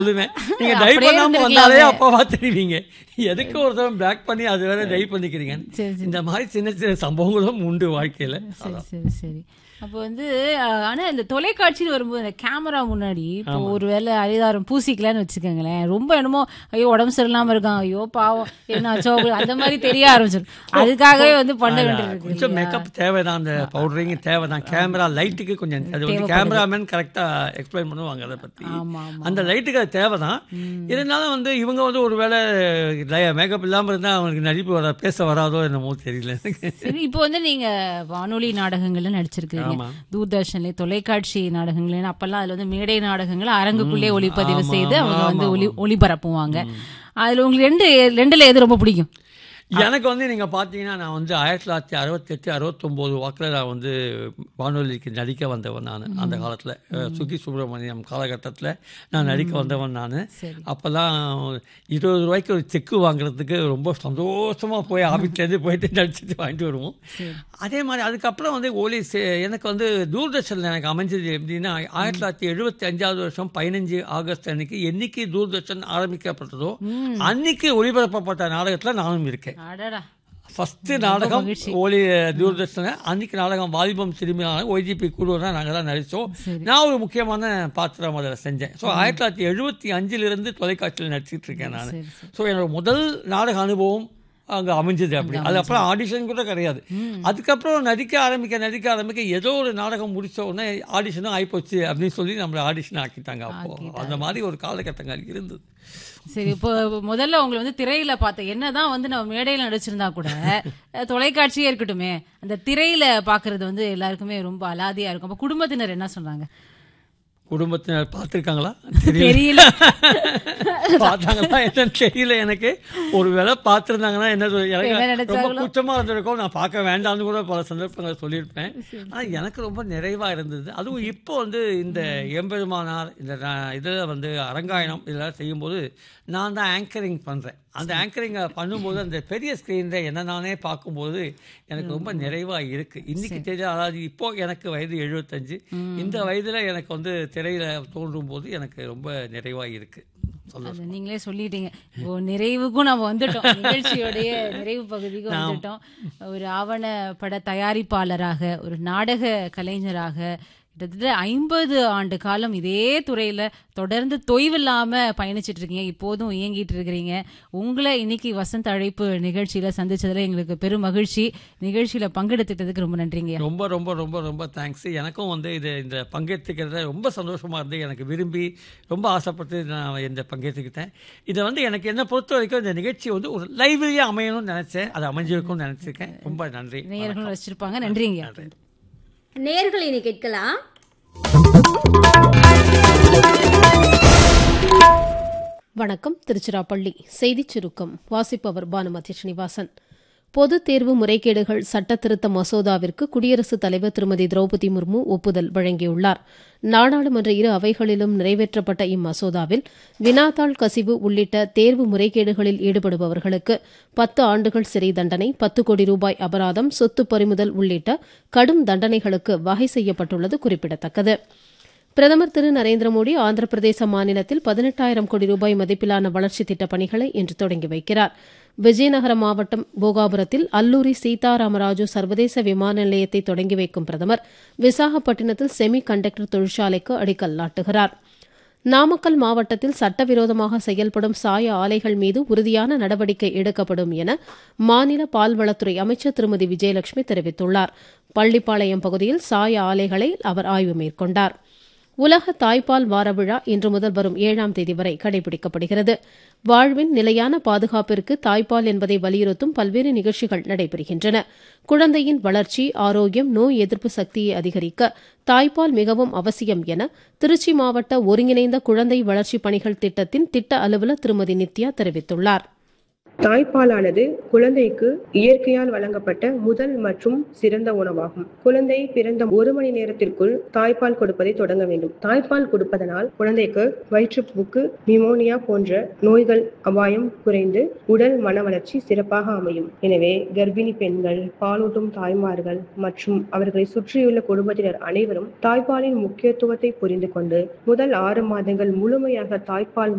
சொல்லுவேன் நீங்க டை அப்படியே பண்ணாம இருந்திருக்கலாமே. வந்தாலே அப்பாவா தெரிவிங்க எதுக்கு ஒருத்தவன் பேக் பண்ணி அது வேற டை பண்ணிக்கிறீங்க சரி, சரி. இந்த மாதிரி சின்ன சின்ன சம்பவங்களும் உண்டு வாழ்க்கையில சரி சரி சரி அப்போ வந்து அஹ், ஆனா இந்த தொலைக்காட்சின்னு வரும்போது அந்த கேமரா முன்னாடி இப்போ ஒருவேளை அரிதாரம் பூசிக்கலான்னு வச்சுக்கோங்களேன் ரொம்ப என்னமோ ஐயோ உடம்பு சரியில்லாம இருக்கான் ஐயோ பாவம் என்ன ஆச்சோ அப்படி அந்த மாதிரி தெரிய ஆரம்பிச்சிடும் அதுக்காகவே வந்து பண்ண வேண்டியது கொஞ்சம் மேக்கப் தேவைதான் அந்த பவுடரிங் தேவைதான் கேமரா லைட்டுக்கு கொஞ்சம் அது வந்து கேமராமேன் கரெக்டா எக்ஸ்பிளைன் பண்ணுவாங்க அதை பத்தி ஆமா ஆமா அந்த லைட்டுக்கு அது தேவைதான் இருந்தாலும் வந்து இவங்க வந்து ஒருவேளை மேக்கப் இல்லாம இருந்தா அவங்களுக்கு நடிப்பு வர பேச வராதோ என்னமோ தெரியல எனக்கு சரி இப்போ வந்து நீங்க வானொலி நாடகங்கள்ல நடிச்சிருக்கீங்க ஆமா. தூர்தர்ஷன்ல தொலைக்காட்சி நாடகங்கள் அப்பெல்லாம் அதுல வந்து மேடை நாடகங்கள் அரங்குக்குள்ளே ஒளிப்பதிவு செய்து அவங்க வந்து ஒளி ஒளிபரப்புவாங்க அதுல உங்களுக்கு ரெண்டு ரெண்டுல எது ரொம்ப பிடிக்கும் எனக்கு வந்து நீங்க பாத்தீங்கன்னா நான் வந்து ஆயிரத்தி தொள்ளாயிரத்தி அறுபத்தெட்டு அறுபத்தொம்போது வாக்கில் நான் வந்து வானொலிக்கு நடிக்க வந்தவன் நான் அந்த காலத்துல அஹ், சுகி சுப்பிரமணியம் காலகட்டத்துல நான் நடிக்க வந்தவன் நான் சரி. அப்போல்லாம் இருபது ரூபாய்க்கு ஒரு செக்கு வாங்குறதுக்கு ரொம்ப சந்தோஷமா போய் ஆஃபீஸ்லேருந்து போயிட்டு நடிச்சிட்டு வாங்கிட்டு வருவோம் அதே மாதிரி அதுக்கப்புறம் வந்து ஒலி சே- எனக்கு வந்து தூர்தர்ஷனில் எனக்கு அமைஞ்சது எப்படின்னா ஆயிரத்தி தொள்ளாயிரத்தி எழுபத்தி அஞ்சாவது வருஷம் பதினஞ்சு ஆகஸ்ட் அன்னைக்கு என்னைக்கு தூர்தர்ஷன் ஆரம்பிக்கப்பட்டதோ அன்னைக்கு ஒளிபரப்பப்பட்ட நாடகத்துல நானும் இருக்கேன் அடடா ஃபர்ஸ்ட் நாடகம் ஒளி தூர்தர்ஷன அன்னைக்கு நாடகம் வாலிபம் திரும்பி நாடகம் ஒய்ஜிபி குழு தான் நாங்கள் தான் நடித்தோம் நான் ஒரு முக்கியமான பாத்திரம் அதில் செஞ்சேன் ஸோ ஆயிரத்தி தொள்ளாயிரத்தி எழுபத்தி அஞ்சிலிருந்து தொலைக்காட்சியில் நடிச்சிட்டு இருக்கேன் நான் சரி, ஸோ என்னோட முதல் நாடக அனுபவம் அங்கே அமைஞ்சது அப்படி அது அப்புறம் ஆடிஷன் கூட கிடையாது அதுக்கப்புறம் நடிக்க ஆரம்பிக்க நடிக்க ஆரம்பிக்க ஏதோ ஒரு நாடகம் முடிச்ச உடனே ஆடிஷனும் ஆயிப்போச்சு அப்படின்னு சொல்லி நம்மளை ஆடிஷன் ஆக்கிட்டாங்க அப்போ அந்த மாதிரி ஒரு காலகட்டங்கள் இருந்தது சரி இப்போ முதல்ல உங்களை வந்து திரையில பார்த்தேன் என்னதான் வந்து நம்ம மேடையில நடிச்சிருந்தா கூட அஹ், தொலைக்காட்சியே இருக்கட்டுமே அந்த திரையில பாக்குறது வந்து எல்லாருக்குமே ரொம்ப அலாதியா இருக்கும் அப்ப குடும்பத்தினர் என்ன சொன்னாங்க குடும்பத்தினர் பார்த்துருக்காங்களா தெரியல பார்த்தாங்களா என்னன்னு தெரியல எனக்கு ஒருவேளை பார்த்துருந்தாங்கன்னா என்ன சொல்- என்ன எனக்கு ரொம்ப நினைச்சாங்களோ? கூச்சமா இருந்திருக்கும் நான் பார்க்க வேண்டாம்னு கூட பல சந்தர்ப்பங்கள் சொல்லியிருப்பேன் ஆனா எனக்கு ரொம்ப நிறைவா இருந்தது அதுவும் இப்போ வந்து இந்த எம்பெருமானார் இந்த ந- இதுல வந்து அரங்காயணம் இதெல்லாம் செய்யும்போது நான் தான் ஆங்கரிங் பண்றேன் அந்த ஆங்கரிங்கை பண்ணும்போது அந்த பெரிய ஸ்க்ரீனில் என்ன நானே பார்க்கும்போது எனக்கு ரொம்ப நிறைவா இருக்கு இன்னைக்கு தெரிய அதாவது இப்போ எனக்கு வயது எழுபத்தஞ்சு இந்த வயதுல எனக்கு வந்து திரையில தோன்றும் போது எனக்கு ரொம்ப நிறைவா இருக்கு சொல்ல அது நீங்களே சொல்லிட்டீங்க இப்போ நிறைவுக்கும் நம்ம வந்துட்டோம் நிகழ்ச்சியோடைய நிறைவு பகுதிக்கு வந்துட்டோம் ஒரு ஆவண பட தயாரிப்பாளராக ஒரு நாடக கலைஞராக கிட்டத்தட்ட ஐம்பது ஆண்டு காலம் இதே துறையில தொடர்ந்து தொய்வில்லாம பயணிச்சிட்டு இருக்கீங்க இப்போதும் இயங்கிட்டு இருக்கிறீங்க உங்களை இன்னைக்கு வசந்த் அழைப்பு நிகழ்ச்சியில சந்திச்சதுல எங்களுக்கு பெரும் மகிழ்ச்சி நிகழ்ச்சியில பங்கெடுத்துட்டதுக்கு ரொம்ப நன்றிங்க ரொம்ப ரொம்ப ரொம்ப ரொம்ப தேங்க்ஸ் எனக்கும் வந்து இது இந்த பங்கேற்றுக்கிறத ரொம்ப சந்தோஷமா இருந்து எனக்கு விரும்பி ரொம்ப ஆசைப்பட்டு நான் இந்த பங்கேற்றுக்கிட்டேன் இதை வந்து எனக்கு என்ன பொறுத்த வரைக்கும் இந்த நிகழ்ச்சி வந்து ஒரு லைவ்லியாக அமையணும்னு நினைச்சேன் அது அமைஞ்சிருக்கும்னு நினைச்சிருக்கேன் ரொம்ப நன்றி நேயர்களும் வச்சிருப்பாங்க நன்றிங்க நேர்கள் இனி கேட்கலாம் வணக்கம் திருச்சிராப்பள்ளி செய்திச் சுருக்கம் வாசிப்பவர் பானுமதி ஸ்ரீனிவாசன் பொது தேர்வு முறைகேடுகள் சட்ட திருத்த மசோதாவிற்கு குடியரசுத் தலைவர் திருமதி திரௌபதி முர்மு ஒப்புதல் வழங்கியுள்ளார் நாடாளுமன்ற இரு அவைகளிலும் நிறைவேற்றப்பட்ட இம்மசோதாவில் வினாத்தாள் கசிவு உள்ளிட்ட தேர்வு முறைகேடுகளில் ஈடுபடுபவர்களுக்கு பத்து ஆண்டுகள் சிறை தண்டனை பத்து கோடி ரூபாய் அபராதம் சொத்து பறிமுதல் உள்ளிட்ட கடும் தண்டனைகளுக்கு வகை செய்யப்பட்டுள்ளது குறிப்பிடத்தக்கது பிரதமர் திரு நரேந்திர மோடி ஆந்திர பிரதேச மாநிலத்தில் பதினெட்டாயிரம் கோடி ரூபாய் மதிப்பிலான வளர்ச்சித் திட்டப் பணிகளை இன்று தொடங்கி வைக்கிறார் விஜயநகர மாவட்டம் போகாபுரத்தில் அல்லூரி சீதாராமராஜு சர்வதேச விமான நிலையத்தை தொடங்கி வைக்கும் பிரதமர் விசாகப்பட்டினத்தில் செமி கண்டக்டர் தொழிற்சாலைக்கு அடிக்கல் நாட்டுகிறார் நாமக்கல் மாவட்டத்தில் சட்டவிரோதமாக செயல்படும் சாய ஆலைகள் மீது உறுதியான நடவடிக்கை எடுக்கப்படும் என மாநில பால்வளத்துறை அமைச்சர் திருமதி விஜயலட்சுமி தெரிவித்துள்ளார் பள்ளிப்பாளையம் பகுதியில் சாய ஆலைகளை அவர் ஆய்வு மேற்கொண்டார் உலக தாய்ப்பால் வார விழா இன்று முதல் வரும் ஏழாம் தேதி வரை கடைபிடிக்கப்படுகிறது வாழ்வின் நிலையான பாதுகாப்பிற்கு தாய்ப்பால் என்பதை வலியுறுத்தும் பல்வேறு நிகழ்ச்சிகள் நடைபெறுகின்றன குழந்தையின் வளர்ச்சி ஆரோக்கியம் நோய் எதிர்ப்பு சக்தியை அதிகரிக்க தாய்ப்பால் மிகவும் அவசியம் என திருச்சி மாவட்ட ஒருங்கிணைந்த குழந்தை வளர்ச்சி பணிகள் திட்டத்தின் திட்ட அலுவலர் திருமதி நித்யா தெரிவித்துள்ளார் தாய்ப்பாலானது குழந்தைக்கு இயற்கையால் வழங்கப்பட்ட முதல் மற்றும் சிறந்த உணவாகும் குழந்தை பிறந்த ஒரு மணி நேரத்திற்குள் தாய்ப்பால் கொடுப்பதை தொடங்க வேண்டும் தாய்ப்பால் கொடுப்பதனால் குழந்தைக்கு வயிற்றுப்போக்கு நிமோனியா போன்ற நோய்கள் அபாயம் குறைந்து உடல் மன வளர்ச்சி சிறப்பாக அமையும் எனவே கர்ப்பிணி பெண்கள் பாலூட்டும் தாய்மார்கள் மற்றும் அவர்களை சுற்றியுள்ள குடும்பத்தினர் அனைவரும் தாய்ப்பாலின் முக்கியத்துவத்தை புரிந்து கொண்டு முதல் ஆறு மாதங்கள் முழுமையாக தாய்ப்பால்